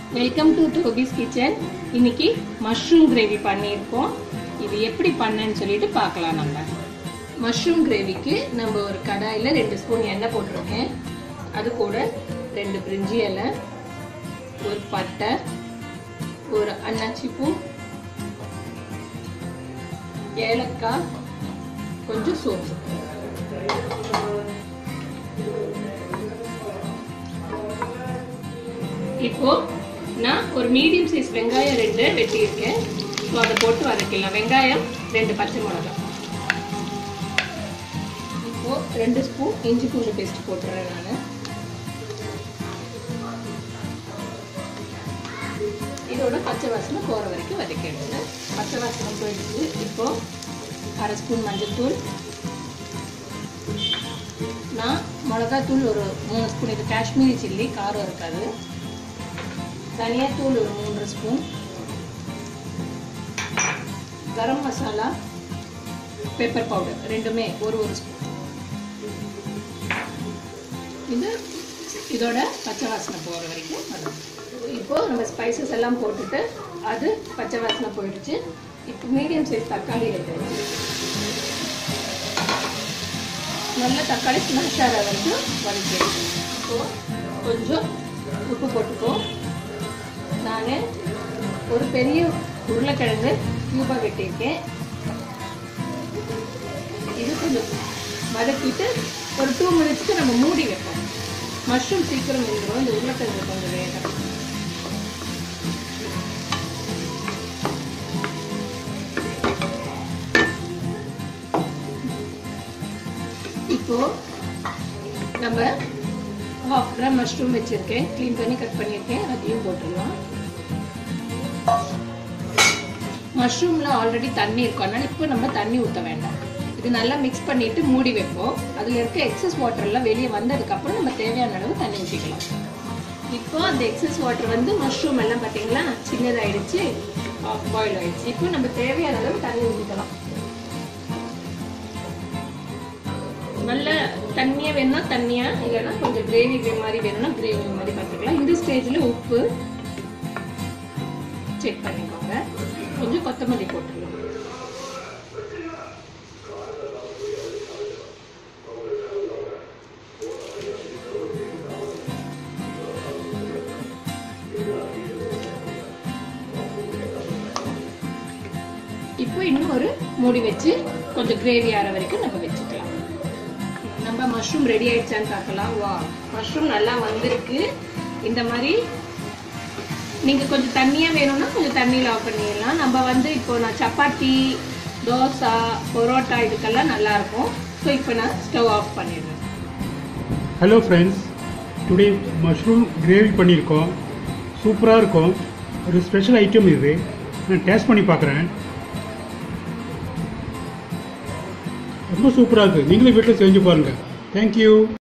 welcome to Toby's kitchen இன்னைக்கு mushroom gravy பண்ணியிருக்கோம் இது எப்படி பண்ணேன்னு சொல்லிட்டு பார்க்கலாம் நம்ம மஷ்ரூம் கிரேவிக்கு நம்ம ஒரு கடாயில் ரெண்டு ஸ்பூன் எண்ணெய் போட்டிருக்கேன் அது கூட ரெண்டு பிரிஞ்சி இலை ஒரு பட்டை ஒரு அன்னாச்சி பூ ஏலக்காய் கொஞ்சம் சோப்பு இப்போ நான் ஒரு மீடியம் சைஸ் வெங்காயம் ரெண்டு வெட்டியிருக்கேன் ஸோ அதை போட்டு வதக்கிடலாம் வெங்காயம் ரெண்டு பச்சை மிளகாய் இப்போ ரெண்டு ஸ்பூன் இஞ்சி பூண்டு பேஸ்ட் போட்டுறேன் நான் இதோட பச்சை வாசனை போகிற வரைக்கும் வதக்கிடுங்க பச்சை வாசனை போயிடுச்சு இப்போ அரை ஸ்பூன் மஞ்சள்தூள் நான் மிளகாத்தூள் ஒரு மூணு ஸ்பூன் இது காஷ்மீரி சில்லி காரம் இருக்காது தனியாத்தூள் ஒரு மூன்று spoon garam masala pepper powder ரெண்டுமே ஒரு ஒரு ஸ்பூன் இது இதோட பச்சை வாசனை போகிற வரைக்கும் வரும் இப்போ நம்ம ஸ்பைசஸ் எல்லாம் போட்டுட்டு அது பச்சை வாசனை போயிடுச்சு இப்போ மீடியம் சைஸ் தக்காளி எடுத்து நல்ல தக்காளி ஸ்மாஷ் ஆகிற வரைக்கும் வதக்கி இப்போ கொஞ்சம் உப்பு போட்டுக்கோ நான் ஒரு பெரிய உருளைக்கிழங்கு கியூபாக வெட்டியிருக்கேன் இது கொஞ்சம் வதக்கிட்டு ஒரு டூ மினிட்ஸ்க்கு நம்ம மூடி வைப்போம் மஷ்ரூம் சீக்கிரம் வெந்துடும் இந்த உருளைக்கிழங்கு கொஞ்சம் வேகம் இப்போ நம்ம ஹாஃப் கிராம் மஷ்ரூம் வச்சிருக்கேன் க்ளீன் பண்ணி கட் பண்ணியிருக்கேன் அதையும் போட்டுடலாம் மஷ்ரூம்ல ஆல்ரெடி தண்ணி இருக்கும் அதனால இப்போ நம்ம தண்ணி ஊற்ற வேண்டாம் இது நல்லா மிக்ஸ் பண்ணிட்டு மூடி வைப்போம் அதில் இருக்க எக்ஸஸ் வாட்டர் எல்லாம் வெளியே வந்ததுக்கப்புறம் நம்ம தேவையான அளவு தண்ணி ஊற்றிக்கலாம் இப்போ அந்த எக்ஸஸ் வாட்டர் வந்து மஷ்ரூம் எல்லாம் பார்த்தீங்களா சின்னதாயிடுச்சு ஆஃப் பாயில் ஆயிடுச்சு இப்போ நம்ம தேவையான அளவு தண்ணி ஊற்றிக்கலாம் நல்ல தண்ணியாக வேணும்னா தண்ணியாக இல்லைன்னா கொஞ்சம் கிரேவி மாதிரி வேணும்னா கிரேவி மாதிரி பார்த்துக்கலாம் இந்த ஸ்டேஜில் உப்பு செக் பண்ணிக்கோங்க கொஞ்சம் கொத்தமல்லி போட்டுக்கலாம் இப்போ இன்னும் ஒரு மூடி வச்சு கொஞ்சம் கிரேவி ஆற வரைக்கும் நம்ம வச்சுக்கலாம் நம்ம மஷ்ரூம் ரெடி ஆயிடுச்சான்னு பார்க்கலாம் வா மஷ்ரூம் நல்லா வந்திருக்கு இந்த மாதிரி நீங்க கொஞ்சம் தண்ணியா வேணும்னா கொஞ்சம் தண்ணியில் ஆஃப் பண்ணிடலாம் நம்ம வந்து இப்போ நான் சப்பாத்தி தோசை பரோட்டா இதுக்கெல்லாம் நல்லா இருக்கும் ஸோ இப்போ நான் ஸ்டவ் ஆஃப் பண்ணிடுறேன் hello friends today mushroom gravy பண்ணியிருக்கோம் சூப்பராக இருக்கும் ஒரு ஸ்பெஷல் ஐட்டம் இது நான் டேஸ்ட் பண்ணி பார்க்குறேன் ரொம்ப சூப்பராக இருக்குது நீங்களும் வீட்டில் செஞ்சு பாருங்கள் தேங்க்யூ